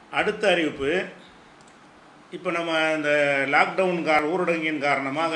அடுத்த அறிவிப்பு இப்போ நம்ம இந்த லாக்டவுன் கார ஊரடங்கின் காரணமாக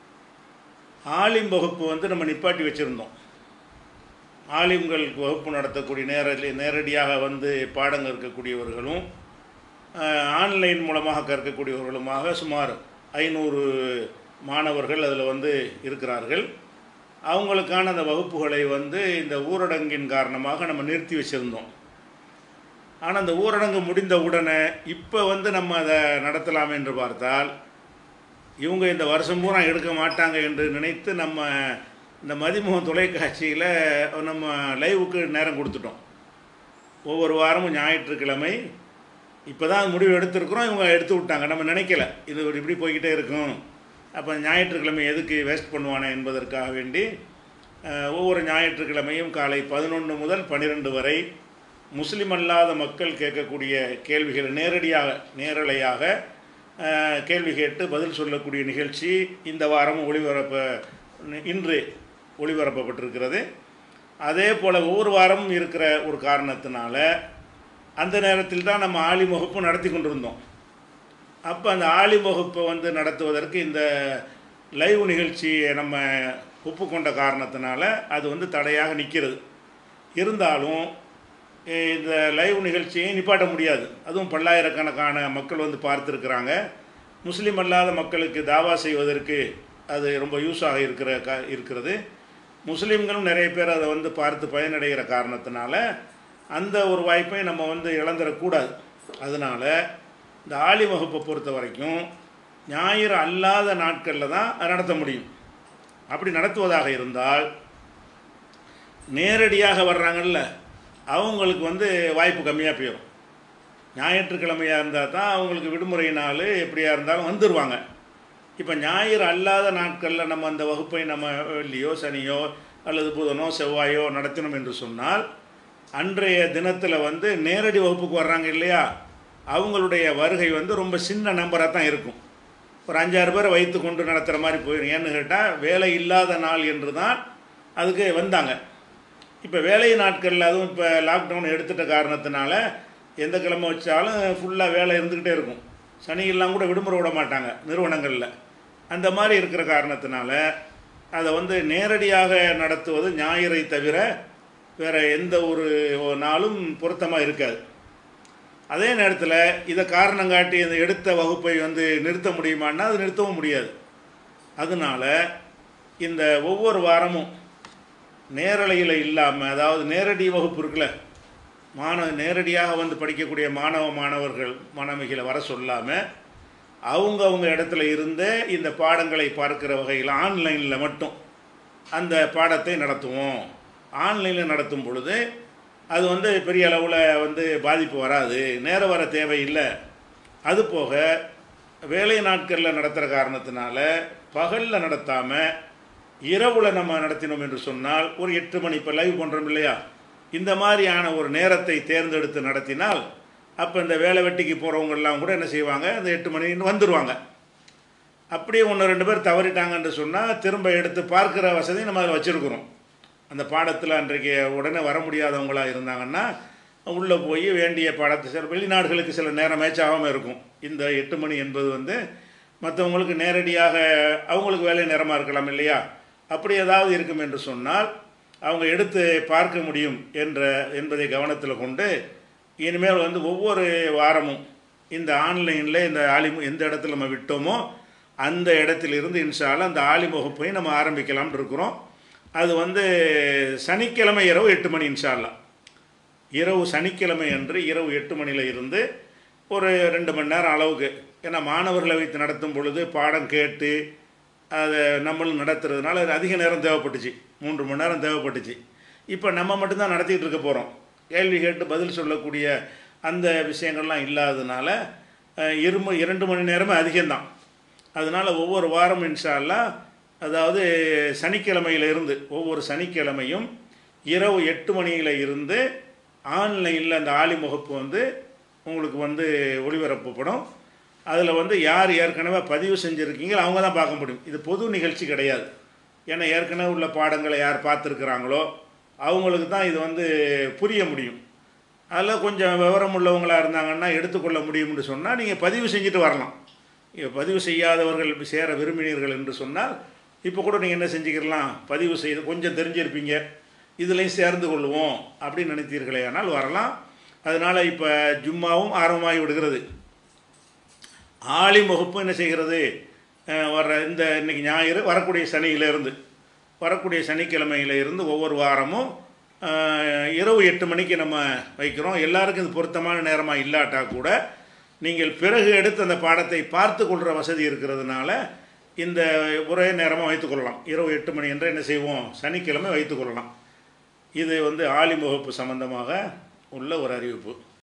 ஆலிம் வகுப்பு வந்து நம்ம நிப்பாட்டி வச்சுருந்தோம் ஆலிம்களுக்கு வகுப்பு நடத்தக்கூடிய நேரடி நேரடியாக வந்து பாடங்கள் இருக்கக்கூடியவர்களும் அஹ், ஆன்லைன் மூலமாக கற்கக்கூடியவர்களுமாக சுமார் ஐநூறு மாணவர்கள் அதில் வந்து இருக்கிறார்கள் அவங்களுக்கான அந்த வகுப்புகளை வந்து இந்த ஊரடங்கின் காரணமாக நம்ம நிறுத்தி வச்சுருந்தோம் ஆனால் அந்த ஊரடங்கு முடிந்த உடனே இப்போ வந்து நம்ம அதை நடத்தலாம் என்று பார்த்தால் இவங்க இந்த வருஷம் பூரா எடுக்க மாட்டாங்க என்று நினைத்து நம்ம இந்த மதிமுகம் தொலைக்காட்சியில் நம்ம லைவுக்கு நேரம் கொடுத்துட்டோம் ஒவ்வொரு வாரமும் ஞாயிற்றுக்கிழமை இப்போ தான் முடிவு எடுத்திருக்கிறோம் இவங்க எடுத்து விட்டாங்க நம்ம நினைக்கல இது ஒரு இப்படி போய்கிட்டே இருக்கும் அப்போ ஞாயிற்றுக்கிழமை எதுக்கு வேஸ்ட் பண்ணுவானே என்பதற்காக வேண்டி அஹ், ஒவ்வொரு ஞாயிற்றுக்கிழமையும் காலை பதினொன்று முதல் பன்னிரெண்டு வரை முஸ்லிம் அல்லாத மக்கள் கேட்கக்கூடிய கேள்விகளை நேரடியாக நேரலையாக அஹ், கேள்வி கேட்டு பதில் சொல்லக்கூடிய நிகழ்ச்சி இந்த வாரமும் ஒளிபரப்ப இன்று ஒளிபரப்பப்பட்டிருக்கிறது அதே போல் ஒவ்வொரு வாரமும் இருக்கிற ஒரு காரணத்தினால அந்த நேரத்தில் தான் நம்ம ஆலிம் வகுப்பு நடத்தி கொண்டிருந்தோம் அப்போ அந்த ஆலிம் வகுப்பை வந்து நடத்துவதற்கு இந்த லைவ் நிகழ்ச்சியை நம்ம ஒப்புக்கொண்ட காரணத்தினால அது வந்து தடையாக நிற்கிறது இருந்தாலும் eh, இந்த லைவ் நிகழ்ச்சியை நிப்பாட்ட முடியாது அதுவும் பல்லாயிரக்கணக்கான மக்கள் வந்து பார்த்துருக்குறாங்க முஸ்லீம் அல்லாத மக்களுக்கு தாவா செய்வதற்கு அது ரொம்ப யூஸாக இருக்கிற கா இருக்கிறது முஸ்லீம்களும் நிறைய பேர் அதை வந்து பார்த்து பயனடைகிற காரணத்தினால அந்த ஒரு வாய்ப்பை நம்ம வந்து இழந்துடக்கூடாது அதனால் இந்த ஆலி வகுப்பை பொறுத்த வரைக்கும் ஞாயிறு அல்லாத நாட்களில் தான் அதை நடத்த முடியும் அப்படி நடத்துவதாக இருந்தால் நேரடியாக வர்றாங்கல்ல அவங்களுக்கு வந்து வாய்ப்பு கம்மியாக போயிடும் ஞாயிற்றுக்கிழமையாக இருந்தால் தான் அவங்களுக்கு விடுமுறை நாள் எப்படியா இருந்தாலும் வந்துடுவாங்க இப்போ ஞாயிறு அல்லாத நாட்களில் நம்ம அந்த வகுப்பை நம்ம வெள்ளியோ சனியோ அல்லது புதனோ செவ்வாயோ நடத்தினோம் என்று சொன்னால் அன்றைய தினத்தில் வந்து நேரடி வகுப்புக்கு வர்றாங்க இல்லையா அவங்களுடைய வருகை வந்து ரொம்ப சின்ன நம்பராக தான் இருக்கும் ஒரு அஞ்சாறு பேரை வைத்து கொண்டு நடத்துகிற மாதிரி போயிடும் ஏன்னு கேட்டால் வேலை இல்லாத நாள் என்று தான் அதுக்கு வந்தாங்க இப்போ வேலை நாட்களில் அதுவும் இப்போ லாக்டவுன் எடுத்துட்ட காரணத்தினால எந்த கிழமை வச்சாலும் ஃபுல்லாக வேலை இருந்துக்கிட்டே இருக்கும் சனியெல்லாம் கூட விடுமுறை விட மாட்டாங்க நிறுவனங்களில் அந்த மாதிரி இருக்கிற காரணத்தினால அதை வந்து நேரடியாக நடத்துவது ஞாயிறை தவிர வேறு எந்த ஒரு நாளும் பொருத்தமாக இருக்காது அதே நேரத்தில் இதை காரணம் காட்டி இந்த எடுத்த வகுப்பை வந்து நிறுத்த முடியுமான்னா அது நிறுத்தவும் முடியாது அதனால இந்த ஒவ்வொரு வாரமும் நேரலையில் இல்லாமல் அதாவது நேரடி வகுப்பு இருக்குல்ல மாணவ நேரடியாக வந்து படிக்கக்கூடிய மாணவ மாணவர்கள் மாணவிகளை வர சொல்லாமல் அவங்க அவங்க இடத்துல இருந்தே இந்த பாடங்களை பார்க்கிற வகையில் ஆன்லைனில் மட்டும் அந்த பாடத்தை நடத்துவோம் ஆன்லைனில் நடத்தும் பொழுது அது வந்து பெரிய அளவில் வந்து பாதிப்பு வராது நேரம் வர தேவையில்லை அது போக வேலை நாட்களில் நடத்துகிற காரணத்தினால பகலில் நடத்தாமல் இரவில் நம்ம நடத்தினோம் என்று சொன்னால் ஒரு எட்டு மணி இப்போ லைவ் பண்ணுறோம் இல்லையா இந்த மாதிரியான ஒரு நேரத்தை தேர்ந்தெடுத்து நடத்தினால் அப்போ இந்த வேலை வெட்டிக்கு போகிறவங்கெல்லாம் கூட என்ன செய்வாங்க அந்த எட்டு மணின்னு வந்துடுவாங்க அப்படியே ஒன்று ரெண்டு பேர் தவறிட்டாங்கன்னு சொன்னால் திரும்ப எடுத்து பார்க்குற வசதி நம்ம அதில் வச்சுருக்குறோம் அந்த பாடத்தில் அன்றைக்கு உடனே வர முடியாதவங்களா இருந்தாங்கன்னா உள்ளே போய் வேண்டிய பாடத்தை சில வெளிநாடுகளுக்கு சில நேரம் மேட்ச் ஆகாமல் இருக்கும் இந்த எட்டு மணி என்பது வந்து மற்றவங்களுக்கு நேரடியாக அவங்களுக்கு வேலை நேரமாக இருக்கலாம் இல்லையா அப்படி ஏதாவது இருக்கும் என்று சொன்னால் அவங்க எடுத்து பார்க்க முடியும் என்ற என்பதை கவனத்தில் கொண்டு இனிமேல் வந்து ஒவ்வொரு வாரமும் இந்த ஆன்லைனில் இந்த ஆலிம் எந்த இடத்துல நம்ம விட்டோமோ அந்த இடத்திலிருந்து இன்ஷால அந்த ஆலிம் வகுப்பை நம்ம ஆரம்பிக்கலாம்னு இருக்கிறோம் அது வந்து சனிக்கிழமை இரவு எட்டு மணி இன்ஷால்லா இரவு சனிக்கிழமை அன்று இரவு எட்டு மணியில் இருந்து ஒரு ரெண்டு மணி நேரம் அளவுக்கு ஏன்னா மாணவர்களை வைத்து நடத்தும் பொழுது பாடம் கேட்டு அதை நம்மளும் நடத்துறதுனால அது அதிக நேரம் தேவைப்பட்டுச்சு மூன்று மணி நேரம் தேவைப்பட்டுச்சு இப்போ நம்ம மட்டும்தான் நடத்திட்டு இருக்க போகிறோம் கேள்வி கேட்டு பதில் சொல்லக்கூடிய அந்த விஷயங்கள்லாம் இல்லாததுனால அஹ், இரும இரண்டு மணி நேரமே அதிகம்தான் அதனால் ஒவ்வொரு வாரம் இன்ஷா அல்லாஹ் அதாவது சனிக்கிழமையில இருந்து ஒவ்வொரு சனிக்கிழமையும் இரவு எட்டு மணியில் இருந்து ஆன்லைனில் அந்த ஆலி முகப்பு வந்து உங்களுக்கு வந்து ஒளிபரப்பப்படும் அதில் வந்து யார் ஏற்கனவே பதிவு செஞ்சுருக்கீங்களோ அவங்க தான் பார்க்க முடியும் இது பொது நிகழ்ச்சி கிடையாது ஏன்னா ஏற்கனவே உள்ள பாடங்களை யார் பார்த்துருக்குறாங்களோ அவங்களுக்கு தான் இது வந்து புரிய முடியும் அதில் கொஞ்சம் விவரம் உள்ளவங்களாக இருந்தாங்கன்னா எடுத்துக்கொள்ள முடியும்னு சொன்னால் நீங்கள் பதிவு செஞ்சுட்டு வரலாம் இப்போ பதிவு செய்யாதவர்கள் சேர விரும்பினீர்கள் என்று சொன்னால் இப்போ கூட நீங்கள் என்ன செஞ்சுக்கிடலாம் பதிவு செய்து கொஞ்சம் தெரிஞ்சிருப்பீங்க இதுலேயும் சேர்ந்து கொள்வோம் அப்படின்னு நினைத்தீர்களே ஆனால் வரலாம் அதனால் இப்போ ஜும்மாவும் ஆரம்பமாகி விடுகிறது ஆலிம் வகுப்பு என்ன செய்கிறது அஹ் வர்ற இந்த இன்னைக்கு ஞாயிறு வரக்கூடிய சனியிலிருந்து வரக்கூடிய சனிக்கிழமையில இருந்து ஒவ்வொரு வாரமும் அஹ், இரவு எட்டு மணிக்கு நம்ம வைக்கிறோம் எல்லாருக்கும் இது பொருத்தமான நேரமாக இல்லாட்டா கூட நீங்கள் பிறகு எடுத்து அந்த பாடத்தை பார்த்து கொள்கிற வசதி இருக்கிறதுனால இந்த ஒரே நேரமாக வைத்துக்கொள்ளலாம் இரவு எட்டு மணி என்று என்ன செய்வோம் சனிக்கிழமை வைத்துக்கொள்ளலாம் இது வந்து ஆலிம் வகுப்பு சம்பந்தமாக உள்ள ஒரு அறிவிப்பு